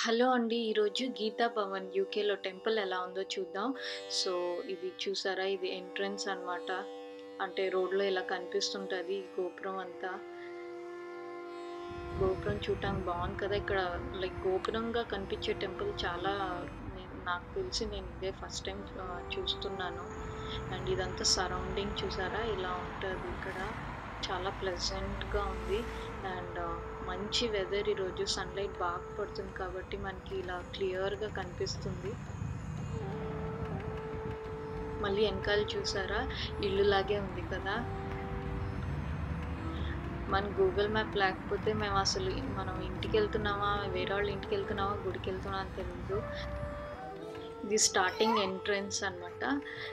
Hello అండి. ఈరోజు గీతా భవన్ యూకేలో టెంపుల్ ఎలా ఉందో చూద్దాం. సో, ఇది చూసారా? ఇది ఎంట్రన్స్ అనమాట. అంటే రోడ్‌లో ఇలా కనిపిస్తుంటది ఈ గోపురం అంతా. గోపురం చూడటానికి బావుంది కదా! ఇక్కడ లైక్ గోపురంగా కనిపించే టెంపుల్ చాలా నేను నాకు తెలిసి నేను ఇదే ఫస్ట్ టైమ్ ఆహ్, చూస్తున్నాను. అండ్ ఇదంతా సరౌండింగ్ చూసారా? ఇలా ఉంటది ఇక్కడ. చాలా ప్లెజెంట్‌గా ఉంది. అండ్ మంచి వెదర్ ఈరోజు సన్‌లైట్ బాగా పడుతుంది కాబట్టి మనకి ఇలా క్లియర్‌గా కనిపిస్తుంది. మళ్ళీ ఎనకాల చూసారా? ఇల్లులాగే ఉంది కదా! మన గూగుల్ మ్యాప్ లేకపోతే మేము అసలు మనం ఇంటికెళ్తున్నామా, వేరే వాళ్ళ ఇంటికెళ్తున్నామా, గుడికెళ్తున్నామా అని తెలీదు. ఇది స్టార్టింగ్ ఎంట్రన్స్ అనమాట.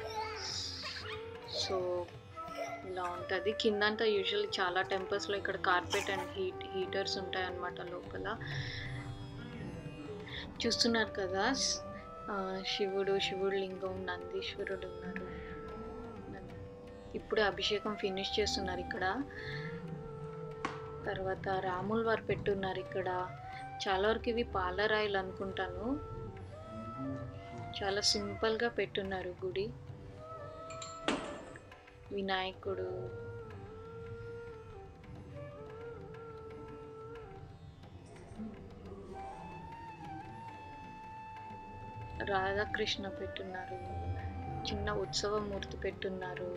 సో, ఇలా ఉంటది. కిందంతా యూజువల్లీ చాలా టెంపుల్స్‌లో ఇక్కడ కార్పెట్ అండ్ హీట్ హీటర్స్ ఉంటాయన్నమాట లోపల. చూస్తున్నారు కదా! స్ ఆహ్, శివుడు, శివుడి లింగం, నందీశ్వరుడు ఉన్నారు. ఇప్పుడే అభిషేకం ఫినిష్ చేస్తున్నారు ఇక్కడ. తర్వాత రాముల వారు పెట్టున్నారు ఇక్కడ. చాలా వరకు ఇవి పాలరాయిలు అనుకుంటాను. చాలా సింపుల్‌గా పెట్టున్నారు గుడి. వినాయకుడు. రాధాకృష్ణ పెట్టున్నారు. చిన్న ఉత్సవమూర్తి పెట్టున్నారు.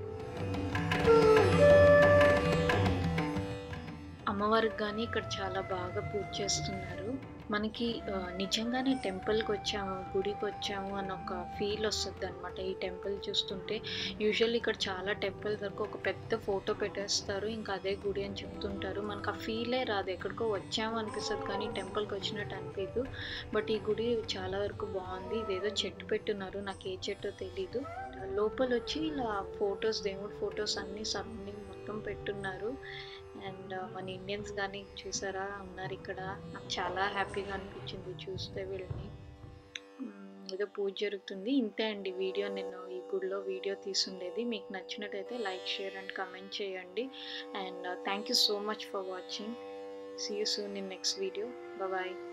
అమ్మవారికి గాని ఇక్కడ చాలా బాగా పూజ చేస్తున్నారు. మనకి ఆహ్, నిజంగానే టెంపుల్‌కొచ్చాము, గుడికొచ్చాము అన్న ఒక ఫీల్ వస్తదనమాట ఈ టెంపుల్ చూస్తుంటే. యూజువల్లీ ఇక్కడ చాలా టెంపుల్స్ వరకు ఒక పెద్ద ఫోటో పెట్టేస్తారు. ఇంకా అదే గుడి అని చెప్తుంటారు. మనకు ఆ ఫీలే రాదు. ఎక్కడికో వచ్చాము అనిపిస్తది కానీ టెంపుల్‌కి వచ్చినట్టు అనిపియదు. బట్ ఈ గుడి చాలా వరకు బావుంది. ఇదేదో చెట్టు పెట్టున్నారు. నాకు ఏ చెట్టో తెలీదు. లోపలొచ్చి ఇలా ఫోటోస్ దేవుడి ఫోటోస్ అన్నీ సరౌండింగ్ మొత్తం పెట్టున్నారు. అండ్ మన ఇండియన్స్ గాని చూసారా? ఉన్నారు ఇక్కడ. నాకు చాలా హ్యాపీగా అనిపించింది చూస్తే వీళ్ళని. హ్మ్. ఏదో పూజ జరుగుతుంది. ఇంతే అండి వీడియో నేను ఈ గుడిలో వీడియో తీసుండేది. మీకు నచ్చినట్టయితే లైక్, షేర్ అండ్ కామెంట్ చేయండి. And thank you so much for watching. See you soon in next video. Bye bye.